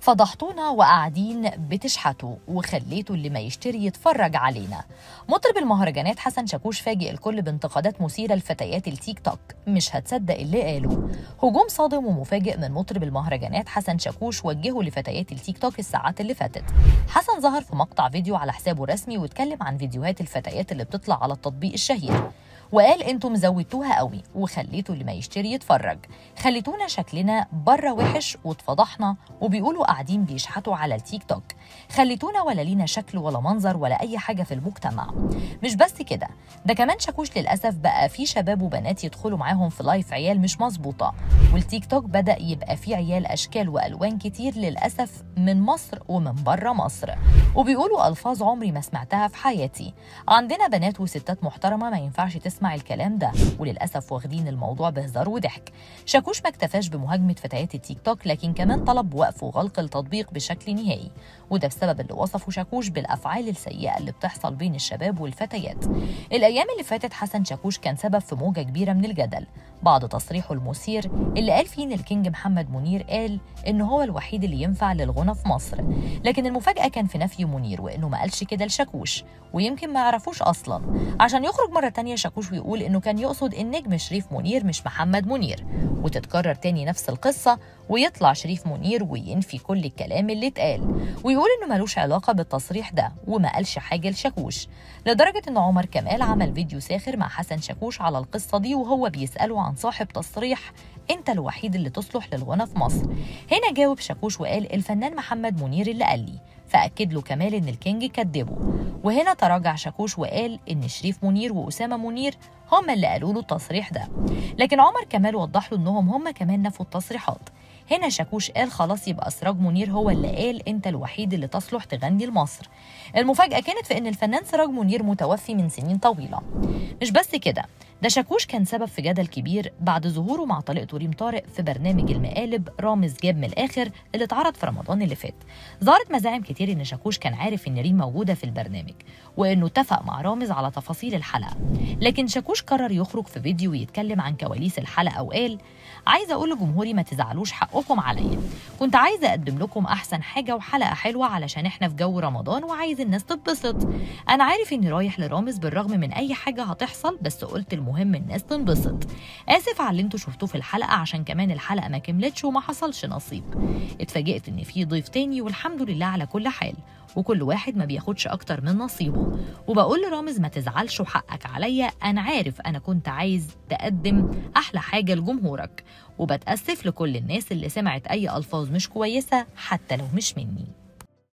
فضحتونا وقاعدين بتشحتوا وخليتوا اللي ما يشتري يتفرج علينا مطرب المهرجانات حسن شاكوش فاجئ الكل بانتقادات مثيرة لفتيات التيك توك مش هتصدق اللي قاله هجوم صادم ومفاجئ من مطرب المهرجانات حسن شاكوش وجهه لفتيات التيك توك الساعات اللي فاتت حسن ظهر في مقطع فيديو على حسابه الرسمي واتكلم عن فيديوهات الفتيات اللي بتطلع على التطبيق الشهير وقال انتم زودتوها قوي وخليتوا اللي ما يشتري يتفرج خليتونا شكلنا بره وحش واتفضحنا وبيقولوا قاعدين بيشحتوا على التيك توك خليتونا ولا لينا شكل ولا منظر ولا اي حاجه في المجتمع مش بس كده ده كمان شاكوش للاسف بقى في شباب وبنات يدخلوا معاهم في لايف عيال مش مظبوطه والتيك توك بدا يبقى فيه عيال اشكال والوان كتير للاسف من مصر ومن بره مصر وبيقولوا الفاظ عمري ما سمعتها في حياتي عندنا بنات وستات محترمه ما ينفعش تسمع الكلام ده وللاسف واخدين الموضوع بهزار وضحك شاكوش ما اكتفاش بمهاجمه فتيات التيك توك لكن كمان طلب وقف وغلق التطبيق بشكل نهائي وده بسبب اللي وصفه شاكوش بالافعال السيئه اللي بتحصل بين الشباب والفتيات الايام اللي فاتت حسن شاكوش كان سبب في موجه كبيره من الجدل بعد تصريحه المثير اللي قال فيه ان الكينج محمد منير قال ان هو الوحيد اللي ينفع للغنى في مصر لكن المفاجاه كان في نفي منير وانه ما قالش كده لشاكوش ويمكن ما يعرفوش اصلا عشان يخرج مره تانية شاكوش ويقول انه كان يقصد النجم شريف منير مش محمد منير وتتكرر تاني نفس القصه ويطلع شريف منير وينفي كل الكلام اللي اتقال ويقول انه ملوش علاقه بالتصريح ده وما قالش حاجه لشاكوش لدرجه ان عمر كمال عمل فيديو ساخر مع حسن شاكوش على القصه دي وهو بيساله عن صاحب تصريح انت الوحيد اللي تصلح للغنى في مصر هنا جاوب شاكوش وقال الفنان محمد منير اللي قال لي فأكد له كمال إن الكينج كدبه وهنا تراجع شاكوش وقال إن شريف منير وأسامة منير هما اللي قالوا له التصريح ده لكن عمر كمال وضح له إنهم هما كمان نفوا التصريحات هنا شاكوش قال خلاص يبقى سراج منير هو اللي قال انت الوحيد اللي تصلح تغني لمصر المفاجأة كانت في ان الفنان سراج منير متوفي من سنين طويلة مش بس كده ده شاكوش كان سبب في جدل كبير بعد ظهوره مع طليقته ريم طارق في برنامج المقالب رامز جاب من الاخر اللي اتعرض في رمضان اللي فات ظهرت مزاعم كتير ان شاكوش كان عارف ان ريم موجوده في البرنامج وانه اتفق مع رامز على تفاصيل الحلقه لكن شاكوش قرر يخرج في فيديو ويتكلم عن كواليس الحلقه وقال عايزه اقول لجمهوري ما تزعلوش حقكم عليا كنت عايزه اقدم لكم احسن حاجه وحلقه حلوه علشان احنا في جو رمضان وعايز الناس تتبسط انا عارف اني رايح لرامز بالرغم من اي حاجه هتحصل بس قلت المهم الناس تنبسط اسف على اللي انتوا شفتوه في الحلقه عشان كمان الحلقه ما كملتش وما حصلش نصيب اتفاجئت ان في ضيف تاني والحمد لله على كل حال وكل واحد ما بياخدش اكتر من نصيبه وبقول لرامز ما تزعلش وحقك عليا انا عارف انا كنت عايز تقدم احلى حاجه لجمهورك وبتاسف لكل الناس اللي سمعت اي الفاظ مش كويسه حتى لو مش مني